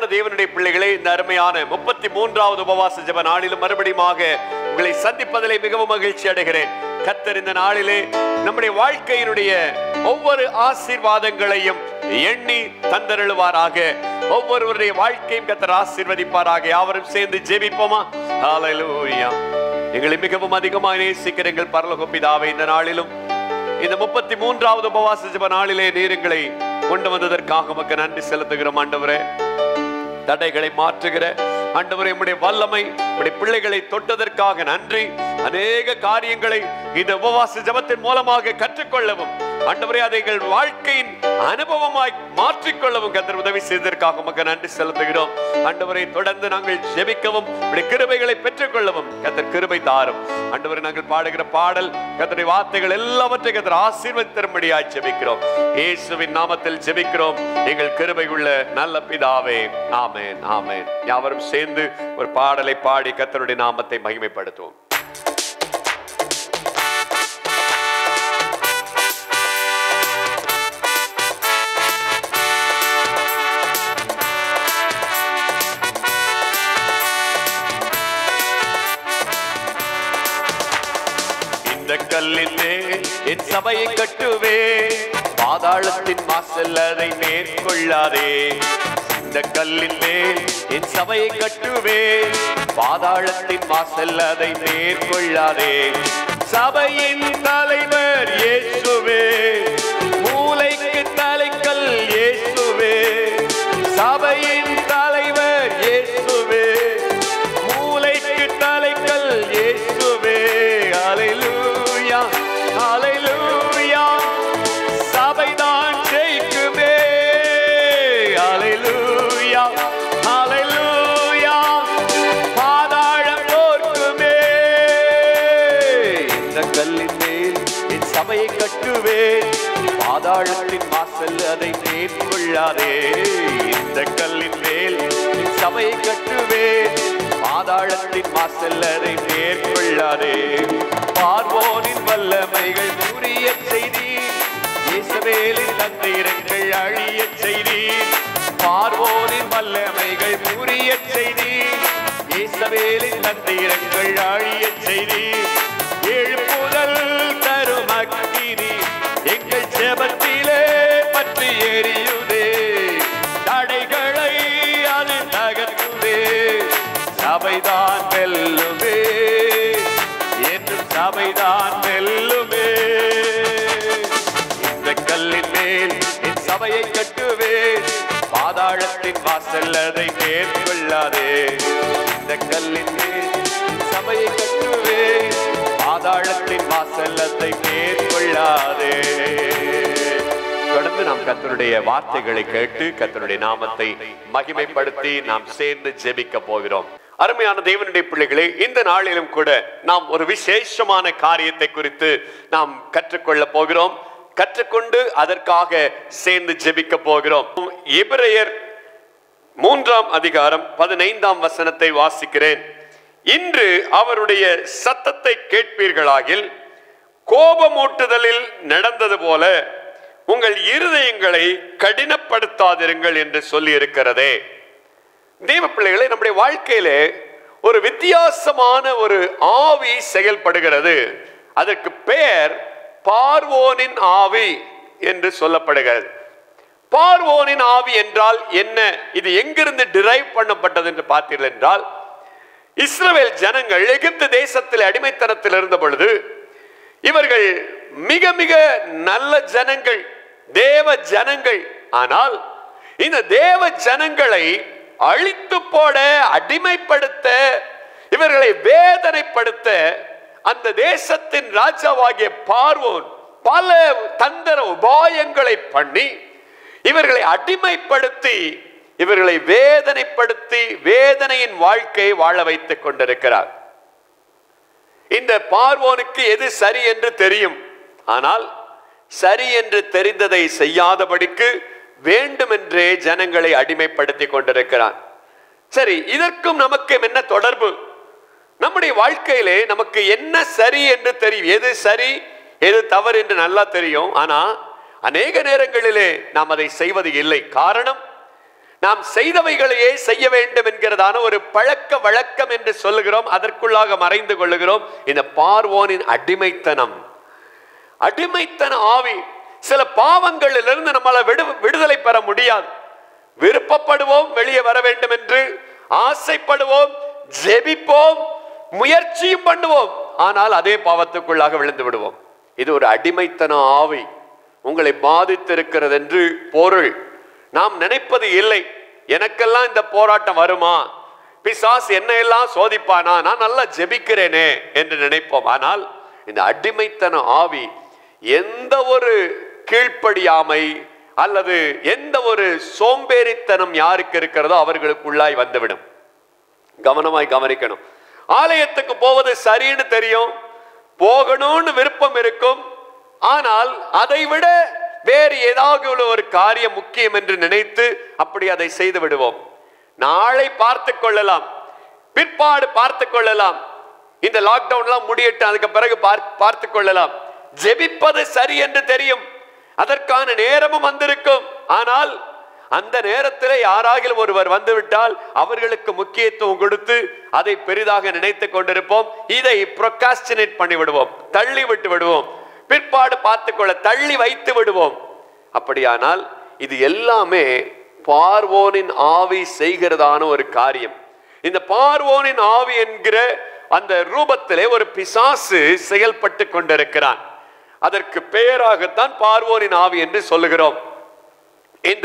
அருமையான தேவனுடைய பிள்ளைகளே இந்த அருமையான முப்பத்தி மூன்றாவது உபவாச ஜெப நாளிலும் மறுபடியுமாக உங்களை சந்திப்பதிலே மிகவும் மகிழ்ச்சி அடைகிறேன் கத்தர் இந்த நாளிலே நம்முடைய வாழ்க்கையினுடைய ஒவ்வொரு ஆசீர்வாதங்களையும் எண்ணி தந்தருளுவாராக ஒவ்வொருவருடைய வாழ்க்கையும் கத்தர் ஆசீர்வதிப்பாராக யாவரும் சேர்ந்து ஜெபிப்போமா ஹalleluya எங்களை மிகவும் அதிகமாக நேசிக்கிற எங்கள் பரலோக பிதாவே இந்த நாளிலும் இந்த முப்பத்தி மூன்றாவது உபவாச ஜெப நாளிலே நீருங்களை கொண்டு வந்ததற்காக உமக்கு நன்றி செலுத்துகிறோம் ஆண்டவரே தடைகளை மாற்றுகிற ஆண்டவரே உம்முடைய வல்லமை உம்முடைய பிள்ளைகளை தொட்டதற்காக நன்றி அநேக காரியங்களை இந்த உபவாச ஜெபத்தின் மூலமாக கற்றுக்கொள்ளவும் ஆண்டவரே அதை எங்கள் வாழ்க்கையின் அனுபவமாய் மாற்றிக்கொள்ளவும் கத்தர் உதவி செய்ததற்காக உமக்கு நன்றி செலுத்துகிறோம் ஆண்டவரை தொடர்ந்து நாங்கள் ஜெபிக்கவும் உம்முடைய கிருபைகளை பெற்றுக்கொள்ளவும் கத்தர் கிருபை தாரும் ஆண்டவரை நாங்கள் பாடுகிற பாடல் கத்தருடைய வார்த்தைகள் எல்லாவற்றையும் கத்தர் ஆசீர்வதித்தரும்படியாய் ஜெபிக்கிறோம் இயேசுவின் நாமத்தில் ஜெபிக்கிறோம் எங்கள் கிருபை உள்ள நல்ல பிதாவே ஆமென் ஆமென் யாவரும் சேர்ந்து ஒரு பாடலை பாடி கத்தருடைய நாமத்தை மகிமைப்படுத்துவோம் இந்த கல்லின் மேல் என் சபையை கட்டுவே பாதாளத்தின் வாசல் அதை மேற்கொள்ளாதே இந்த கல்லின் மேல் என் சபையை கட்டுவே பாதாளத்தின் வாசல் அதை மேற்கொள்ளாதே சபையின் தலைவர் இயேசுவே மூளைக்கு தலைக்கல் இயேசுவே சபையின் தலைவர் இயேசுவே மூளைக்கு தலைக்கல் இயேசுவே ஹalleluya ஹalleluya சபைதான் ஜெயிக்குமே ஹalleluya ஹalleluya பாதாளம் தோற்குமே இந்த கல்லின் மேல் என் சபையை கட்டுவேன் பாதாளத்தின் வாசல் அதை மேற்கொள்ளாதே இந்த கல்லின் மேல் என் சபையை கட்டுவேன் பாதாளத்தின் வாசல் அதை மேற்கொள்ளாதே பார்வோனின் வல்லமைகள் புரிய செய்தீர் இயேசுவேலின் தந்திரங்கள் அழிய செய்தீர் பார்வோனின் வல்லமைகள் புரிய செய்தீர் இயேசுவேலின் தந்திரங்கள் அழிய செய்தீர் எழுப்புதல் தரும் அக்கினி எங்கள் ஜெபத்திலே பற்றி எரியுதே தடைகளை அது நகர்த்துதே சபைதான் வெல்லுமே என்றும் சபைதான் வெல்லுமே இந்த கல்லின் மேல் என் சபையை கட்டுவேன் பாதாளத்தின் வாசல் அதை மேற்கொள்ளாதே இந்த கல்லின் மேல் என் சபையை கட்டுவேன் பாதாளத்தின் வாசல் அதை மேற்கொள்ளாதே தொடர்ந்து நாம் கத்தருடைய வார்த்தைகளை கேட்டு கத்தருடைய நாமத்தை மகிமைப்படுத்தி நாம் சேர்ந்து ஜெபிக்க போகிறோம் அருமையான தேவனுடைய பிள்ளைகளே இந்த நாளிலும் கூட நாம் ஒரு விசேஷமான காரியத்தை குறித்து நாம் கற்றுக்கொள்ள போகிறோம் கற்றுக்கொண்டு அதற்காக சேர்ந்து ஜெபிக்க போகிறோம் எபிரேயர் மூன்றாம் அதிகாரம் பதினைந்தாம் வசனத்தை வாசிக்கிறேன் இன்று அவருடைய சத்தத்தை கேட்பீர்களாகில் கோபமூட்டுதலில் நடந்தது போல உங்கள் இருதயங்களை கடினப்படுத்தாதிருங்கள் என்று சொல்லி இருக்கிறதே தேவ பிள்ளைகளை நம்முடைய வாழ்க்கையிலே ஒரு வித்தியாசமான ஒரு ஆவி செயல்படுகிறது அதற்கு பெயர் பார்வோனின் ஆவி என்று சொல்லப்படுகிறது பார்வோனின் ஆவி என்றால் என்ன இது எங்கிருந்து டிரைவ் பண்ணப்பட்டது என்று பார்த்தீர்கள் என்றால் இஸ்ரவேல் ஜனங்கள் எகிப்து தேசத்தில் அடிமைத்தனத்தில் இருந்த பொழுது இவர்கள் மிக மிக நல்ல ஜனங்கள் தேவ ஜனங்கள் ஆனால் இந்த தேவ ஜனங்களை அழித்து போட அடிமைப்படுத்த இவர்களை வேதனைப்படுத்த அந்த தேசத்தின் ராஜாவாகிய பார்வோன் பல தந்திர உபாயங்களை பண்ணி இவர்களை அடிமைப்படுத்தி இவர்களை வேதனைப்படுத்தி வேதனையின் வாழ்க்கையை வாழ வைத்துக் கொண்டிருக்கிறார் இந்த பார்வோனுக்கு எது சரி என்று தெரியும் ஆனால் சரி என்று தெரிந்ததை செய்யாதபடிக்கு வேண்டுமென்றே ஜனங்களை அடிமைப்படுத்தி கொண்டிருக்கிறான் சரி இதற்கும் நமக்கு என்ன தொடர்பு நம்முடைய வாழ்க்கையிலே நமக்கு என்ன சரி என்று தெரியும் எது சரி எது தவறு என்று நல்லா தெரியும் ஆனா அநேக நேரங்களிலே நாம் அதை செய்வது இல்லை காரணம் நாம் செய்தவைகளையே செய்ய வேண்டும் என்கிறதான ஒரு பழக்க வழக்கம் என்று சொல்லுகிறோம் அதற்குள்ளாக மறைந்து கொள்ளுகிறோம் இந்த பார்வோனின் அடிமைத்தனம் அடிமைத்தன ஆவி சில பாவங்களிலிருந்து நம்மளால விடு விடுதலை பெற முடியாது விருப்பப்படுவோம் வெளியே வர வேண்டும் என்று ஆசைப்படுவோம் ஜெபிப்போம் முயற்சியும் பண்ணுவோம் ஆனால் அதே பாவத்துக்குள்ளாக விழுந்து விடுவோம் இது ஒரு அடிமைத்தன ஆவி உங்களை பாதித்திருக்கிறது என்று பொருள் நாம் நினைப்பது இல்லை எனக்கெல்லாம் இந்த போராட்டம் வருமா பிசாஸ் என்ன எல்லாம் சோதிப்பானா நான் நல்லா ஜெபிக்கிறேனே என்று நினைப்போம் ஆனால் இந்த அடிமைத்தன ஆவி எந்த ஒரு கீழ்ப்படியாமை அல்லது எந்த ஒரு சோம்பேறித்தனம் யாருக்கு இருக்கிறதோ அவர்களுக்குள்ளாய் வந்துவிடும் கவனமாய் கவனிக்கணும் ஆலயத்துக்கு போவது சரின்னு தெரியும் போகணும்னு விருப்பம் இருக்கும் ஆனால் அதை விட வேறு ஏதாவது உள்ள ஒரு காரியம் முக்கியம் என்று நினைத்து அப்படி அதை செய்து விடுவோம் நாளை பார்த்து கொள்ளலாம் பிற்பாடு பார்த்து கொள்ளலாம் இந்த லாக்டவுன்லாம் முடியட்டும் அதுக்கு பிறகு பார்த்து கொள்ளலாம் ஜெபிப்பது சரி என்று தெரியும் அதற்கான நேரமும் வந்திருக்கும் ஆனால் அந்த நேரத்தில் யாராகிலும் ஒருவர் வந்துவிட்டால் அவர்களுக்கு முக்கியத்துவம் கொடுத்து அதை பெரிதாக நினைத்து கொண்டிருப்போம் இதை ப்ரொகாஸ்டினேட் பண்ணி விடுவோம் தள்ளி விட்டு விடுவோம் பிற்பாடு பார்த்துக்கொள்ள தள்ளி வைத்து விடுவோம் அப்படியானால் இது எல்லாமே பார்வோனின் ஆவி செய்கிறதான ஒரு காரியம் இந்த பார்வோனின் ஆவி என்கிற அந்த ரூபத்திலே ஒரு பிசாசு செயல்பட்டு கொண்டிருக்கிறான் அதற்கு பெயராகத்தான் பார்வோனின் ஆவி என்று சொல்லுகிறோம் இந்த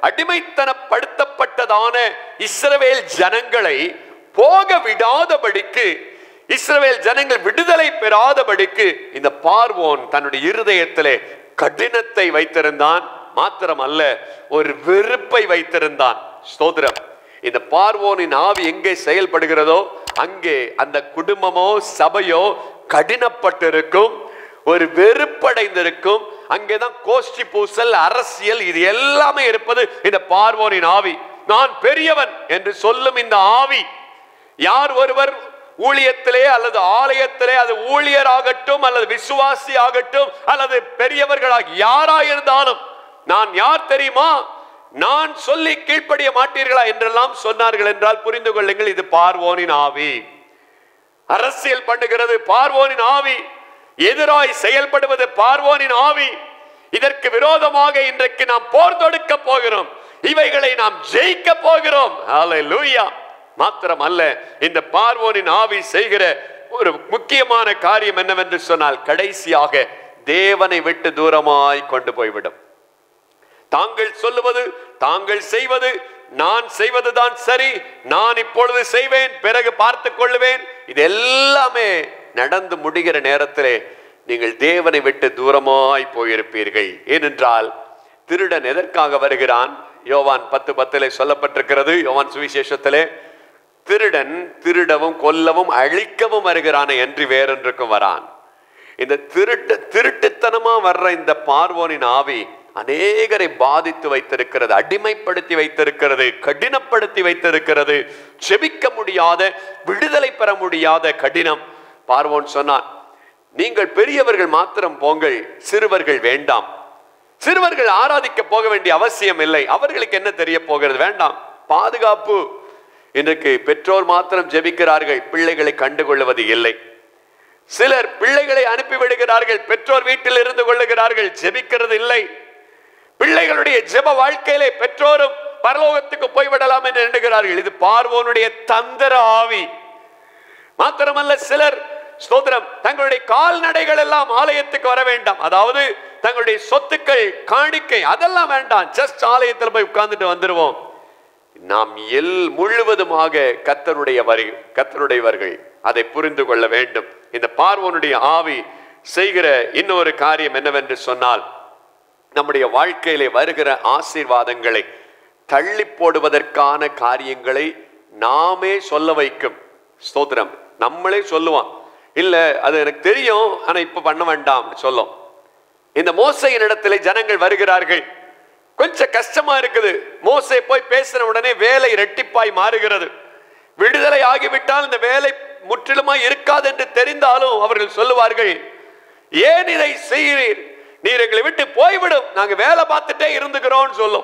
அடிமைத்தனப்படுத்தப்பட்டதான இஸ்ரவேல் ஜனங்களை போக விடாதபடிக்கு இஸ்ரவேல் ஜனங்கள் விடுதலை பெறாதபடிக்கு இந்த பார்வோன் தன்னுடைய இருதயத்திலே கடினத்தை வைத்திருந்தான் மாத்திரம் அல்ல ஒரு வெறுப்பை வைத்திருந்தான் ஸ்தோத்திரம் இந்த பார்வோனின் ஆவி எங்கே செயல்படுகிறதோ அங்கே அந்த குடும்பமோ சபையோ கடினப்பட்டிருக்கும் ஒரு வெறுப்படைந்திருக்கும் அங்கேதான் கோஷ்டி பூசல் அரசியல் இது எல்லாமே இருப்பது இந்த பார்வோனின் ஆவி நான் பெரியவன் என்று சொல்லும் இந்த ஆவி யார் ஒருவர் ஊழியத்திலே அல்லது ஆலயத்திலே அது ஊழியராகட்டும் அல்லது விசுவாசி ஆகட்டும் அல்லது பெரியவர்களாக யாராயிருந்தாலும் நான் யார் தெரியுமா நான் சொல்லி கீழ்ப்படிய மாட்டீர்களா என்றெல்லாம் சொன்னார்கள் என்றால் புரிந்து கொள்ளுங்கள் இது பார்வோனின் ஆவி அரசியல் பண்ணுகிறது பார்வோனின் ஆவி எதிராய் செயல்படுவது பார்வோனின் ஆவி இதற்கு விரோதமாக இன்றைக்கு நாம் போர் தொடுக்க போகிறோம் இவைகளை நாம் ஜெயிக்க போகிறோம் ஹalleluya மாத்திரம் அல்ல இந்த பார்வோனின் ஆவி செய்கிற ஒரு முக்கியமான காரியம் என்னவென்று சொன்னால் கடைசியாக தேவனை விட்டு தூரமாய் கொண்டு போய்விடும் தாங்கள் சொல்லுவது தாங்கள் செய்வது நான் செய்வதுதான் சரி நான் இப்பொழுது செய்வேன் பிறகு பார்த்து கொள்ளுவேன் இது எல்லாமே நடந்து முடிகிற நேரத்திலே நீங்கள் தேவனை விட்டு தூரமாய் போயிருப்பீர்கள் ஏனென்றால் திருடன் எதற்காக வருகிறான் யோவான் பத்து பத்திலே சொல்லப்பட்டிருக்கிறது யோவான் சுவிசேஷத்திலே திருடன் திருடவும் கொல்லவும் அழிக்கவும் வருகிறான் என்று வேறொன்றுக்கும் வரான் இந்த திருட்டு திருட்டுத்தனமா வர்ற இந்த பார்வோனின் ஆவி அநேகரை பாதித்து வைத்திருக்கிறது அடிமைப்படுத்தி வைத்திருக்கிறது கடினப்படுத்தி வைத்திருக்கிறது செபிக்க முடியாத விடுதலை பெற முடியாத கடினம் பார்வோன் சொன்னான் நீங்கள் பெரியவர்கள் மாத்திரம் போங்கள் சிறுவர்கள் வேண்டாம் சிறுவர்கள் ஆராதிக்க போக வேண்டிய அவசியம் இல்லை அவர்களுக்கு என்ன தெரிய போகிறது வேண்டாம் பாதுகாப்பு இன்றைக்கு பெற்றோர் மாத்திரம் ஜெபிக்கிறார்கள் பிள்ளைகளை கண்டுகொள்வது இல்லை சிலர் பிள்ளைகளை அனுப்பி விடுகிறார்கள் பெற்றோர் வீட்டில் இருந்து கொள்ளுகிறார்கள் ஜெபிக்கிறது இல்லை பிள்ளைகளுடைய ஜெப வாழ்க்கையிலே பெற்றோரும் பரலோகத்துக்கு போய்விடலாம் என்று எண்ணுகிறார்கள் இது பார்வோனுடைய தந்திர ஆவி மாத்திரமல்ல சிலர் ஸ்தோத்திரம் தங்களுடைய கால்நடைகள் எல்லாம் ஆலயத்துக்கு வர வேண்டாம் அதாவது தங்களுடைய சொத்துக்கள் காணிக்கை அதெல்லாம் வேண்டாம் ஜஸ்ட் ஆலயத்தில் போய் உட்கார்ந்துட்டு வந்துருவோம் நாம் எல் முழுவதுமாக கத்தருடைய வரி கத்தருடையவர்கள் அதை புரிந்து கொள்ள வேண்டும் இந்த பார்வோனுடைய ஆவி செய்கிற இன்னொரு காரியம் என்னவென்று சொன்னால் நம்முடைய வாழ்க்கையிலே வருகிற ஆசீர்வாதங்களை தள்ளி போடுவதற்கான காரியங்களை நாமே சொல்ல வைக்கும் ஸ்தோத்திரம் நம்மளே சொல்லுவான் இல்ல அது எனக்கு தெரியும் ஆனா இப்ப பண்ண வேண்டாம் சொல்லும் இந்த மோசையின் இடத்துல ஜனங்கள் வருகிறார்கள் கொஞ்சம் கஷ்டமா இருக்குது மோசை போய் பேசின உடனே வேலை ரெட்டிப்பாய் மாறுகிறது விடுதலை ஆகிவிட்டால் இந்த வேலை முற்றிலுமாய் இருக்காது என்று தெரிந்தாலும் அவர்கள் சொல்லுவார்கள் ஏன் இதை செய்கிறீர் நீர் எங்களை விட்டு போய்விடும் நாங்க வேலை பார்த்துட்டே இருந்துக்கிறோம் சொல்லும்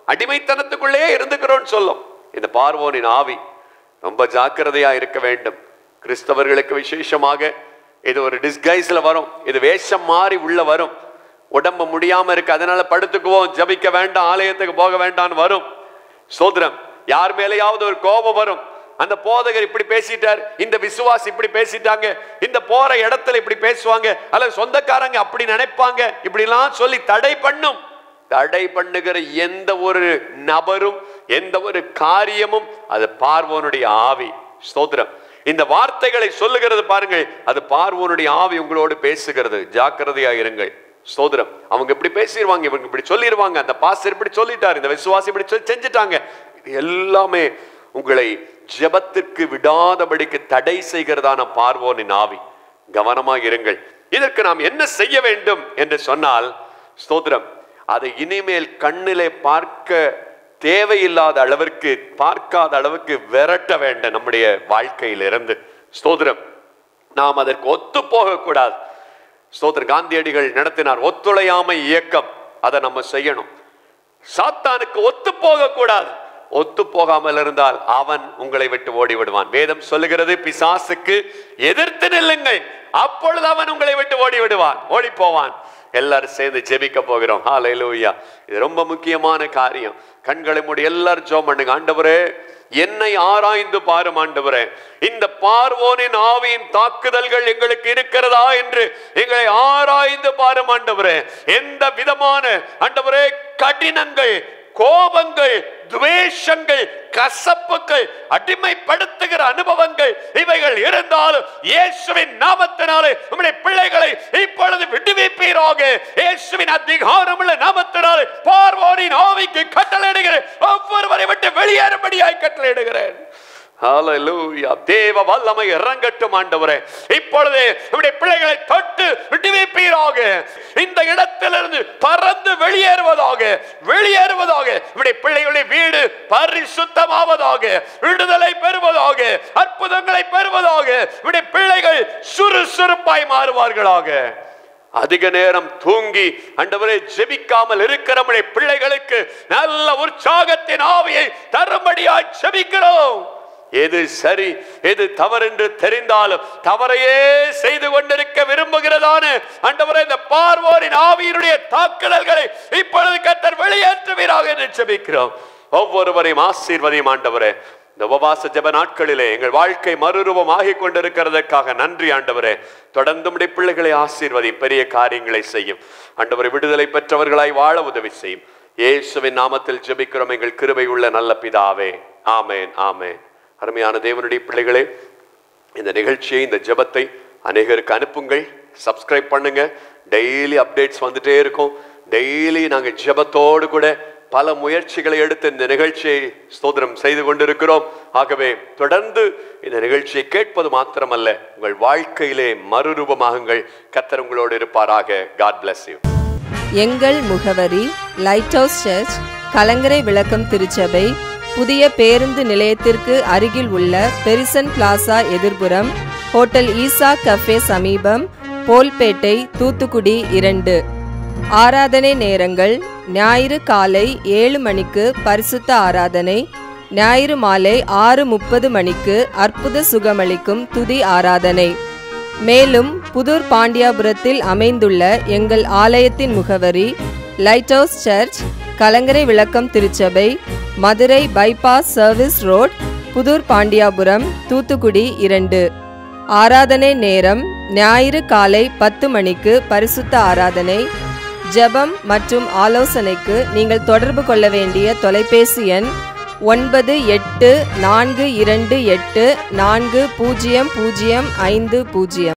அடிமைத்தனத்துக்குள்ளே இருந்துக்கிறோம்னு சொல்லும் இந்த பார்வோனின் ஆவி ரொம்ப ஜாக்கிரதையா இருக்க வேண்டும் கிறிஸ்தவர்களுக்கு விசேஷமாக இது ஒரு டிஸ்கைஸ்ல வரும் இது வேஷம் மாறி உள்ள வரும் உடம்பு முடியாம இருக்கு அதனால படுத்துக்குவோம் ஜபிக்க வேண்டாம் ஆலயத்துக்கு போக வேண்டாம்னு வரும் சோதரம் யார் மேலேயாவது ஒரு கோபம் வரும் அந்த போதகர் இப்படி பேசிட்டார் இந்த விசுவாசி இப்படி பேசிட்டாங்க இந்த போற இடத்துல இப்படி பேசுவாங்க அல்லது சொந்தக்காரங்க அப்படி நினைப்பாங்க இப்படிலாம் சொல்லி தடை பண்ணும் தடை பண்ணுகிற எந்த ஒரு நபரும் எந்த ஒரு காரியமும் அது பார்வோனுடைய ஆவி ஸ்தோத்திரம் இந்த வார்த்தைகளை சொல்லுகிறது பாருங்கள் அது பார்வோனுடைய ஆவி உங்களோடு பேசுகிறது ஜாக்கிரதையா இருங்கள் ஸ்தோத்திரம் அவங்க இப்படி பேசிடுவாங்க இவங்க இப்படி சொல்லிடுவாங்க அந்த பாஸ்டர் இப்படி சொல்லிட்டார் இந்த விசுவாசி இப்படி சொல்லி செஞ்சுட்டாங்க இது எல்லாமே உங்களை ஜெபத்திற்கு விடாதபடிக்கு தடை செய்கிறதான பார்வோனின் ஆவி கவனமாக இருங்கள் இதற்கு நாம் என்ன செய்ய வேண்டும் என்று சொன்னால் ஸ்தோத்திரம் அதை இனிமேல் கண்ணிலே பார்க்க தேவையில்லாத அளவிற்கு பார்க்காத அளவுக்கு விரட்ட வேண்டும் நம்முடைய வாழ்க்கையிலிருந்து ஸ்தோத்திரம் நாம் அதற்கு ஒத்து போகக்கூடாது ஸ்தோத்திர காந்தியடிகள் நடத்தினார் ஒத்துழையாமை இயக்கம் அதை நம்ம செய்யணும் சாத்தானுக்கு ஒத்து போகக்கூடாது ஒத்து போகாமல் இருந்தால் அவன் உங்களை விட்டு ஓடி விடுவான் வேதம் சொல்லுகிறது பிசாசுக்கு எதிர்த்து நில்லுங்கள் அப்பொழுது அவன் உங்களை விட்டு ஓடி விடுவான் ஓடி போவான் எல்லாரும் சேர்ந்து ஜெபிக்க போகிறோம் ஹalleluya இது ரொம்ப முக்கியமான காரியம் கண்களை மூடி எல்லாரும் ஜெபம் பண்ணுங்க ஆண்டவரே என்னை ஆராய்ந்து பாரும் ஆண்டவரே இந்த பார்வோனின் ஆவியின் தாக்குதல்கள் எங்களுக்கு இருக்கிறதா என்று எங்களை ஆராய்ந்து பாரும் ஆண்டவரே எந்த விதமான ஆண்டவரே கடினங்கள் கோபங்கள் துவேஷங்கள் கசப்புகள் அடிமைப்படுத்துகிற அனுபவங்கள் இவைகள் இருந்தாலும் இயேசுவின் நாமத்தினாலே நம்முடைய பிள்ளைகளை இப்பொழுது விடுவிப்பீராக இயேசுவின் அதிகாரமுள்ள நாமத்தினாலே பார்வோரின் ஆவிக்கு கட்டளையிடுகிறேன் ஒவ்வொருவரை விட்டு வெளியேறும்படியாய் கட்டளையிடுகிறேன் ஹalleluya தேவ வல்லமை இறங்கட்டும் ஆண்டவரே இப்பொழுது நம்முடைய பிள்ளைகளை தொட்டு விடுவிப்பீராக இந்த இடத்திலிருந்து பறந்து வெளியேறுவதாக வெளியேறுவதாக நம்முடைய பிள்ளைகளுடைய வீடு பரிசுத்தமாவதாக விடுதலை பெறுவதாக அற்புதங்களை பெறுவதாக நம்முடைய பிள்ளைகள் சுறுசுறுப்பாய் மாறுவார்களாக அதிக நேரம் தூங்கி அண்டவரே ஜெபிக்காமல் இருக்கிற நம்முடைய பிள்ளைகளுக்கு நல்ல உற்சாகத்தின் ஆவியை தரும்படியாய் ஜெபிக்கிறோம் எது சரி எது தவறென்று தெரிந்தாலும் தவறையே செய்து கொண்டிருக்க விரும்புகிறதான ஆண்டவரே இந்த பார்வோரின் ஆவியினுடைய தாக்குதல்களை இப்பொழுது கத்தர் வெளியேற்றுவீராக என்று ஜெபிக்கிறோம் ஒவ்வொருவரையும் ஆசீர்வதியும் ஆண்டவரே இந்த உபவாச ஜெப நாட்களிலே எங்கள் வாழ்க்கை மறுரூபம் ஆகிக் கொண்டிருக்கிறதற்காக நன்றி ஆண்டவரே தொடர்ந்து உடைய பிள்ளைகளை ஆசீர்வதி பெரிய காரியங்களை செய்யும் ஆண்டவரை விடுதலை பெற்றவர்களாய் வாழ உதவி செய்யும் இயேசுவின் நாமத்தில் ஜெபிக்கிறோம் எங்கள் கிருபை உள்ள நல்ல பிதாவே ஆமேன் ஆமேன் அருமையான தேவனுடைய பிள்ளைகளே இந்த நிகழ்ச்சியை இந்த ஜெபத்தை அநேகருக்கு அனுப்புங்கள் சப்ஸ்கிரைப் பண்ணுங்க டெய்லி அப்டேட்ஸ் வந்துட்டே இருக்கும் டெய்லி நாங்கள் ஜெபத்தோடு கூட பல முயற்சிகளை எடுத்து இந்த நிகழ்ச்சியை ஸ்தோத்திரம் செய்து கொண்டிருக்கிறோம் ஆகவே தொடர்ந்து இந்த நிகழ்ச்சியை கேட்பது மாத்திரமல்ல உங்கள் வாழ்க்கையிலே மறுரூபமாகுங்கள் கத்தர் உங்களோடு இருப்பாராக காட் bless யூ எங்கள் முகவரி லைட் ஹவுஸ் சர்ச் கலங்கரை விளக்கம் திருச்சபை புதிய பேருந்து நிலையத்திற்கு அருகில் உள்ள பெரிசன் பிளாசா எதிர்புறம் ஹோட்டல் ஈசா கஃபே சமீபம் போல்பேட்டை தூத்துக்குடி இரண்டு ஆராதனை நேரங்கள் ஞாயிறு காலை ஏழு மணிக்கு பரிசுத்த ஆராதனை ஞாயிறு மாலை ஆறு முப்பது மணிக்கு அற்புத சுகமளிக்கும் துதி ஆராதனை மேலும் புதூர் பாண்டியாபுரத்தில் அமைந்துள்ள எங்கள் ஆலயத்தின் முகவரி லைட் ஹவுஸ் சர்ச் கலங்கரை விளக்கம் திருச்சபை Madurai bypass service road Puthur Pandiyapuram Thoothukudi இரண்டு ஆராதனை நேரம் ஞாயிறு காலை பத்து மணிக்கு பரிசுத்த ஆராதனை ஜெபம் மற்றும் ஆலோசனைக்கு நீங்கள் தொடர்பு கொள்ள வேண்டிய தொலைபேசி எண் ஒன்பது எட்டு நான்கு இரண்டு எட்டு நான்கு பூஜ்ஜியம் பூஜ்ஜியம் ஐந்து பூஜ்ஜியம்